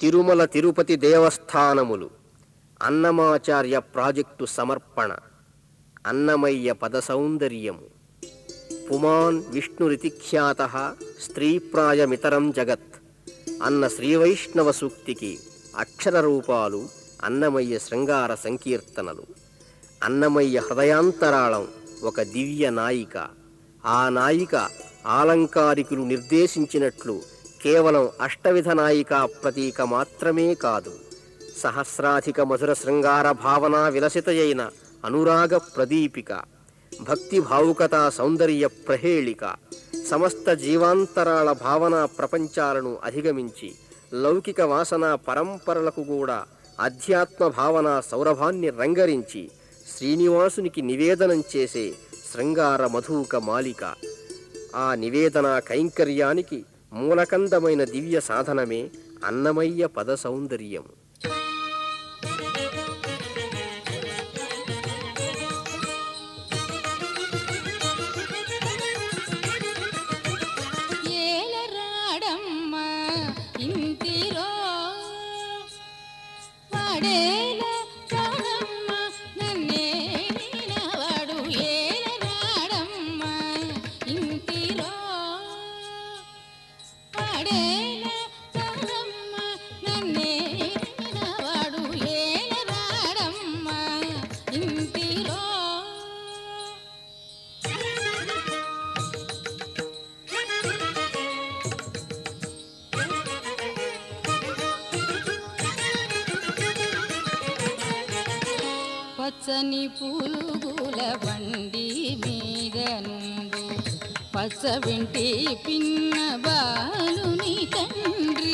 తిరుమల తిరుపతి దేవస్థానములు అన్నమాచార్య ప్రాజెక్టు సమర్పణ అన్నమయ్య పద సౌందర్యము పుమాన్ విష్ణురితిఖ్యాత స్త్రీప్రాయమితరం జగత్ అన్న శ్రీవైష్ణవ సూక్తికి అక్షర రూపాలు అన్నమయ్య శృంగార సంకీర్తనలు అన్నమయ్య హృదయాంతరాళం ఒక దివ్య నాయిక ఆ నాయిక ఆలంకారికులు నిర్దేశించినట్లు కేవలం అష్టవిధ నాయిక ప్రతీక మాత్రమే కాదు సహస్రాధిక మధుర శృంగార భావన విలసితయైన అనురాగ ప్రదీపిక భక్తి భావుకతా సౌందర్య ప్రహేళిక సమస్త జీవాంతరాల భావన ప్రపంచాలను అధిగమించి లౌకిక వాసన పరంపరలకు కూడా అధ్యాత్మ భావన సౌరభాన్ని రంగరించి శ్రీనివాసునికి నివేదనం చేసే శృంగార మధుక మాలిక ఆ నివేదన కైంకర్యానికి మూలకందమైన దివ్య సాధనమే అన్నమయ్య పద సౌందర్యం ఏలరాడమ్మ ఇంటిరో వాడేల రాడమ్మ నన్నేలినవాడు ఏలరాడమ్మ ఇంటిరో వాడేల రాడమ్మ నన్నేలినవాడు ఏలరాడమ్మ ఇంటిరో పచ్చని పులుగుల బండి మీద నుండు పచ్చ వింటి పిన్న బాలుని తండ్రి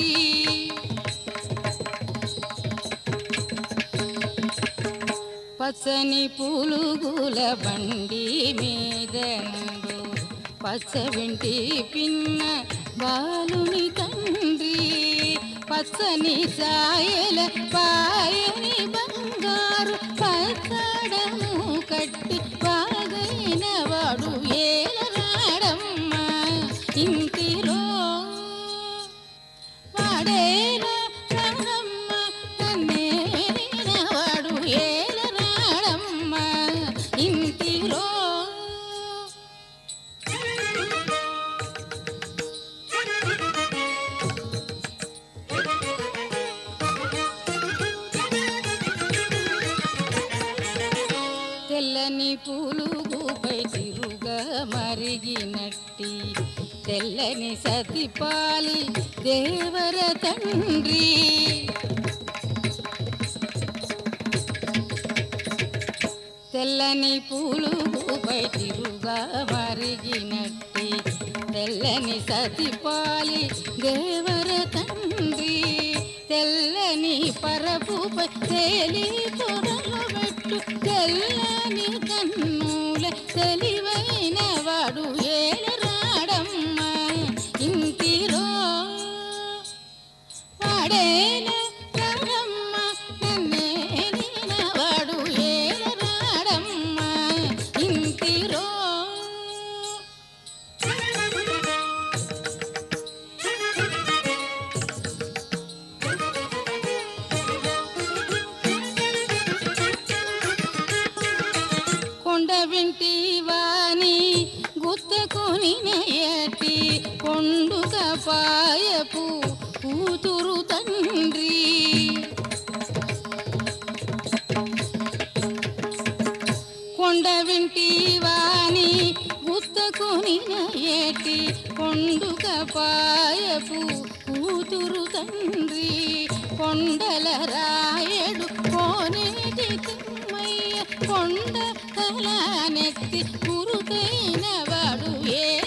పచ్చని పులుగుల బండి మీద నుండు పచ్చ వింటి పిన్న బాలుని తండ్రి పచ్చని సాయల పాయని బంగారు పచ్చడము కట్టి బాగైన వాడు ఏలరాడమ్మ ఇంటిరో వాడేల రాడమ్మ నన్నేలిన వాడు ఏలరాడమ్మ ఇంటిరో తెల్లని పులుగుపై తిరుగా మరిగినట్టి తెల్లని సతిపాలి దేవర తండ్రి తెల్లని పులుగుపై తిరుగా మరిగినట్టి తెల్లని సతిపాలి దేవర తండ్రి తెల్లని పరపుపై తేలి తొడలు పెట్టు తెల్లని కన్నుల తెలివైన వాడు ఏలరాడమ్మ ఇంటిరో వాడేల రాడమ్మ నన్నేలిన వాడు ఏలరాడమ్మ ఇంటిరో కొండ వింటి వాణి గుత్తకొని నయటి కొండుక పాయపు కూతురు తండ్రి కొండ వింటి వాణి గుత్తకొని నయటి కొండుక పాయపు కూతురు తండ్రి కొండల రాయడు కోనేటి తిమ్మయ్య కొండ తలానెత్తి కురుకైన వాడు ఏ